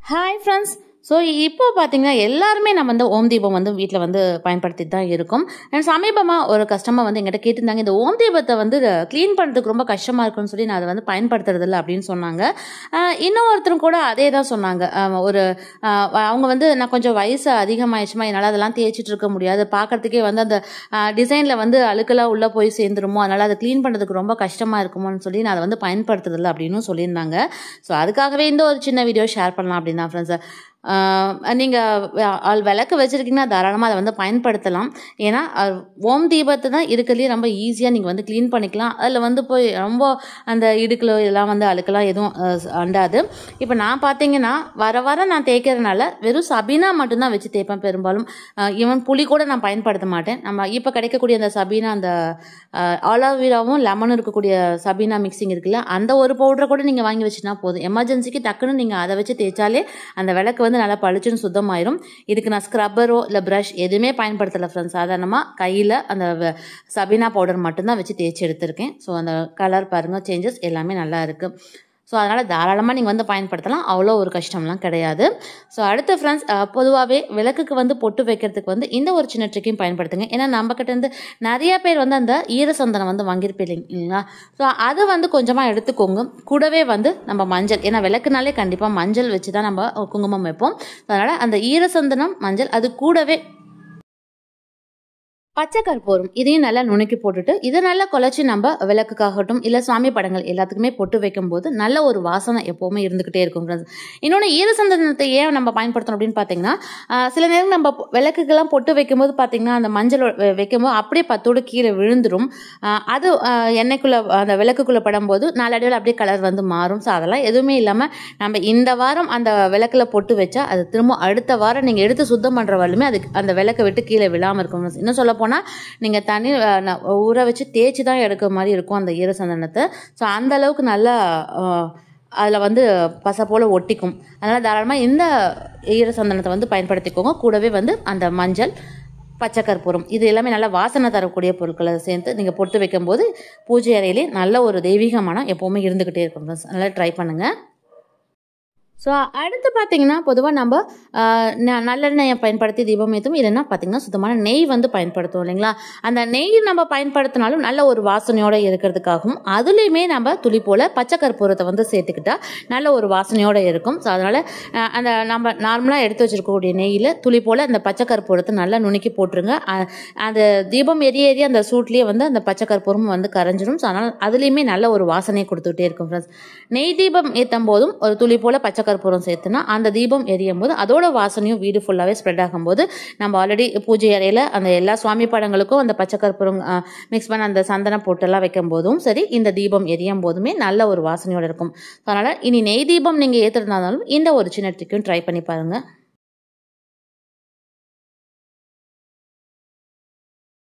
Hi friends so இப்போ பார்த்தீங்கன்னா எல்லாருமே நம்ம வந்து ஓம் தீபம் வந்து வீட்டில் வந்து பயன்படுத்திட்டு தான் இருக்கும் அண்ட் சமீபமாக ஒரு கஸ்டமர் வந்து எங்கிட்ட கேட்டிருந்தாங்க இந்த ஓம் தீபத்தை வந்து க்ளீன் பண்ணுறதுக்கு ரொம்ப கஷ்டமாக இருக்குன்னு சொல்லி நான் அதை வந்து பயன்படுத்துறது இல்லை அப்படின்னு சொன்னாங்க ஆஹ் இன்னும் ஒருத்தரும் கூட அதே தான் சொன்னாங்க ஆஹ் ஒரு ஆஹ் அவங்க வந்து நான் கொஞ்சம் வயசு அதிகமாகிடுச்சுமா என்னால் அதெல்லாம் தேய்ச்சிட்டு இருக்க முடியாது பார்க்கறதுக்கே வந்து அந்த டிசைனில் வந்து அழுக்கெல்லாம் உள்ளே போய் சேர்ந்துருமோ அதனால் அதை க்ளீன் பண்ணுறதுக்கு ரொம்ப கஷ்டமாக இருக்குமோன்னு சொல்லி நான் அதை வந்து பயன்படுத்துறதில்ல அப்படின்னு சொல்லியிருந்தாங்க ஸோ அதுக்காகவே இந்த ஒரு சின்ன வீடியோ ஷேர் பண்ணலாம் அப்படின்னு தான் ஃப்ரெண்ட்ஸ் நீங்கள் விளக்கு வச்சுருக்கீங்கன்னா தாராளமாக அதை வந்து பயன்படுத்தலாம் ஏன்னா அஹ், ஓம் தீபத்தை தான் இருக்கிறதுலே ரொம்ப ஈஸியாக நீங்கள் வந்து க்ளீன் பண்ணிக்கலாம் அதில் வந்து போய் ரொம்ப அந்த இடுக்கில் இதெல்லாம் வந்து அழுக்கெல்லாம் எதுவும் அஹ், அண்டாது இப்போ நான் பார்த்தீங்கன்னா வர வர நான் தேய்க்கிறதுனால வெறும் சபீனா மட்டும்தான் வச்சு தேய்ப்பேன் பெரும்பாலும் ஈவன் புளி கூட நான் பயன்படுத்த மாட்டேன் நம்ம இப்போ கிடைக்கக்கூடிய அந்த சபீனா அந்த ஆலோவேராவும் லெமனும் இருக்கக்கூடிய சபீனா மிக்சிங் இருக்குல்ல அந்த ஒரு பவுடரை கூட நீங்கள் வாங்கி வச்சுனா போதும் எமர்ஜென்சிக்கு டக்குன்னு நீங்கள் அதை வச்சு தேய்ச்சாலே அந்த விளக்கு வந்து நல்லா பளிச்சுன்னு சுத்தமாயிரும் இதுக்கு நான் ஸ்க்ரப்பரோ இல்லை ப்ரஷ் எதுவுமே பயன்படுத்தலை ஃப்ரெண்ட்ஸ் சாதாரணமாக கையில் அந்த வ- சபீனா பவுடர் மட்டும்தான் வச்சு தேய்ச்சி எடுத்திருக்கேன் ஸோ அந்த கலர் பாருங்கள் சேஞ்சஸ் எல்லாமே நல்லா இருக்குது ஸோ அதனால் தாராளமாக நீங்கள் வந்து பயன்படுத்தலாம் அவ்வளோ ஒரு கஷ்டம்லாம் கிடையாது ஸோ அடுத்த ஃப்ரெண்ட்ஸ் பொதுவாகவே விளக்குக்கு வந்து பொட்டு வைக்கிறதுக்கு வந்து இந்த ஒரு சின்ன ட்ரிக்கையும் பயன்படுத்துங்க ஏன்னா நம்மக்கிட்ட இருந்து நிறைய பேர் வந்து அந்த ஈரசந்தனம் வந்து வாங்கியிருப்பீங்க இல்லைங்களா ஸோ அதை வந்து கொஞ்சமாக எடுத்துக்கோங்க கூடவே வந்து நம்ம மஞ்சள் ஏன்னா விளக்குனாலே கண்டிப்பாக மஞ்சள் வச்சு தான் நம்ம குங்குமம் வைப்போம் அதனால் அந்த ஈரசந்தனம் மஞ்சள் அது கூடவே பச்சை கற்பூரம் இதையும் நல்லா நுணுக்கி போட்டுட்டு இதை நல்லா குழச்சி நம்ம விளக்குக்காகட்டும் இல்லை சுவாமி படங்கள் எல்லாத்துக்குமே பொட்டு வைக்கும்போது நல்ல ஒரு வாசனை எப்போவுமே இருந்துக்கிட்டே இருக்கும் friends. இன்னொன்று ஈரசந்தனத்தை ஏன் நம்ம பயன்படுத்தணும் அப்படின்னு பார்த்தீங்கன்னா ஆஹ், சில நேரம் நம்ம பொ- விளக்குக்கெல்லாம் பொட்டு வைக்கும்போது பார்த்தீங்கன்னா அந்த மஞ்சள் வெ- வைக்கும்போது அப்படியே பத்தோடு கீழே விழுந்துரும் ஆஹ், அது ஆஹ், எண்ணெய்க்குள்ளே அந்த விளக்குக்குள்ளே படும்போது நாளடைவில் அப்படியே கலர் வந்து மாறும் ஸோ அதெல்லாம் எதுவுமே இல்லாமல் நம்ம இந்த வாரம் அந்த விளக்கில் பொட்டு வச்சா அது திரும்ப அடுத்த வாரம் நீங்கள் எடுத்து சுத்தம் பண்ணுற வரலுமே அதுக்கு அந்த விளக்கை விட்டு கீழே விழாமல் இருக்கும் இன்னும் சொல்ல போனால் நீங்கள் தண்ணி அஹ், ந- ஊற வச்சு தேய்ச்சி தான் எடுக்கிற மாதிரி இருக்கும் அந்த ஈரசந்தனத்தை ஸோ அந்த அளவுக்கு நல்லா அதில் வந்து பசை போல் ஒட்டிக்கும் அதனால் தாராளமாக இந்த ஈரசந்தனத்தை வந்து பயன்படுத்திக்கோங்க கூடவே வந்து அந்த மஞ்சள் பச்சை கற்பூரம் இது எல்லாமே நல்லா வாசனை தரக்கூடிய பொருட்களை சேர்த்து நீங்கள் பொட்டு வைக்கும்போது பூஜை அறையிலே நல்ல ஒரு தெய்வீகமான எப்போவுமே இருந்துக்கிட்டே இருக்கும் friends. நல்லா ட்ரை பண்ணுங்கள் ஸோ அடுத்து பார்த்தீங்கன்னா பொதுவாக நம்ம ஆஹ், ந- நல்லெண்ணெயை பயன்படுத்தி தீபம் ஏற்றும் இல்லைன்னா பார்த்தீங்கன்னா சுத்தமான நெய் வந்து பயன்படுத்துவோம் இல்லைங்களா அந்த நெய் நம்ம பயன்படுத்தினாலும் நல்ல ஒரு வாசனையோடு இருக்கிறதுக்காகவும் அதுலேயுமே நம்ம துளி போல் பச்சை கற்பூரத்தை வந்து சேர்த்துக்கிட்டா நல்ல ஒரு வாசனையோடு இருக்கும் ஸோ அதனால் அந்த நம்ம நார்மலாக எடுத்து வச்சிருக்கக்கூடிய நெய்யில் துளி போல் அந்த பச்சை கற்பூரத்தை நல்லா நுணுக்கி போட்டுருங்க அ- அந்த தீபம் எரிய எரிய அந்த சூட்லேயே வந்து அந்த பச்சை கற்பூரம் வந்து கரைஞ்சிரும் ஸோ அதனால் அதுலேயுமே நல்ல ஒரு வாசனையை கொடுத்துக்கிட்டே இருக்கும் ஃப்ரெண்ட்ஸ் நெய் தீபம் ஏற்றும் போதும் ஒரு துளி போல் பச்சை கற்பூரம் சேர்த்துனா அந்த தீபம் எரியும் போது அதோட வாசனையும் வீடு ஃபுல்லாகவே ஸ்ப்ரெட் ஆகும்போது நம்ம ஆல்ரெடி பூஜை அறையில் அந்த எல்லா சுவாமி படங்களுக்கும் அந்த பச்சை கற்பூரம் மிக்ஸ் பண்ண அந்த சந்தனம் போட்டெல்லாம் வைக்கும் போதும் சரி இந்த தீபம் எரியும் போதுமே நல்ல ஒரு வாசனையோடு இருக்கும் அதனால் இனி நெய் தீபம் நீங்கள் ஏற்றுறதுனாலும் இந்த ஒரு சின்ன ட்ரிக்கும் ட்ரை பண்ணி பாருங்கள்